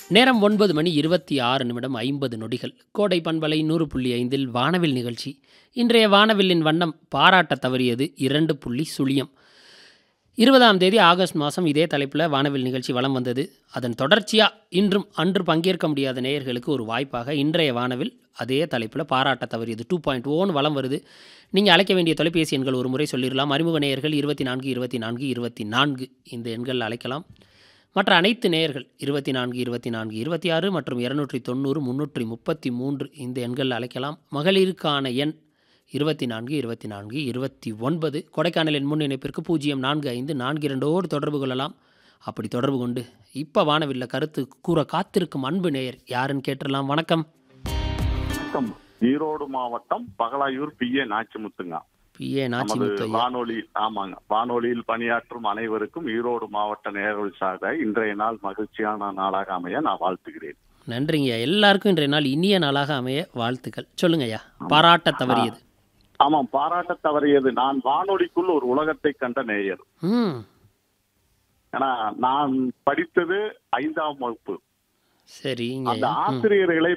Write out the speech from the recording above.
நேரம் ஒன்பது மணி இருபத்தி ஆறு நிமிடம் ஐம்பது நொடிகள் கோடை பண்பலை நூறு புள்ளி ஐந்தில் வானவில் நிகழ்ச்சி இன்றைய வானவில்லின் வண்ணம் பாராட்ட தவறியது இரண்டு புள்ளி சுழியம் இருபதாம் தேதி ஆகஸ்ட் மாதம் இதே தலைப்பில் வானவில் நிகழ்ச்சி வலம் வந்தது அதன் தொடர்ச்சியாக இன்றும் அன்று பங்கேற்க முடியாத நேயர்களுக்கு ஒரு வாய்ப்பாக இன்றைய வானவில் அதே தலைப்பில் பாராட்ட தவறியது டூ பாயிண்ட் ஓன் வலம் வருது நீங்கள் அழைக்க வேண்டிய தொலைபேசி எண்கள் ஒரு முறை சொல்லிடலாம் அறிமுக நேயர்கள் இருபத்தி நான்கு இருபத்தி நான்கு இருபத்தி நான்கு இந்த எண்கள் அழைக்கலாம் மற்ற அனைத்து நேயர்கள் இருபத்தி நான்கு இருபத்தி நான்கு இருபத்தி ஆறு மற்றும் இருநூற்றி தொண்ணூறு முந்நூற்றி முப்பத்தி மூன்று இந்த எண்கள் அழைக்கலாம் மகளிருக்கான எண் இருபத்தி நான்கு இருபத்தி நான்கு இருபத்தி ஒன்பது கொடைக்கானலின் முன் இணைப்பிற்கு பூஜ்ஜியம் நான்கு ஐந்து நான்கு இரண்டோடு தொடர்பு கொள்ளலாம் அப்படி தொடர்பு கொண்டு இப்போ வானவில்ல கருத்து கூற காத்திருக்கும் அன்பு நேயர் யாருன்னு கேட்டுடலாம் வணக்கம் வணக்கம் ஈரோடு மாவட்டம் பகலாயூர் பி ஏ நாச்சிமுத்துங்க பி ஏ நமது நாச்சிமுத்து ஐயா வானொலி ஆமாங்க வானொலியில் பணியாற்றும் அனைவருக்கும் ஈரோடு மாவட்ட நேர்கள் சார்ந்த இன்றைய நாள் மகிழ்ச்சியான நாளாக அமைய நான் வாழ்த்துகிறேன் நன்றிங்க எல்லாருக்கும் இன்றைய நாள் இனிய நாளாக அமைய வாழ்த்துக்கள் சொல்லுங்க ஐயா பாராட்ட தவறியது ஆமாம் பாராட்ட தவறியது நான் வானொலிக்குள் ஒரு உலகத்தை கண்ட நேயர் ம் ஏன்னா நான் படித்தது ஐந்தாம் வகுப்பு சரிங்க அந்த ஐயா ம் ஆசிரியர்களை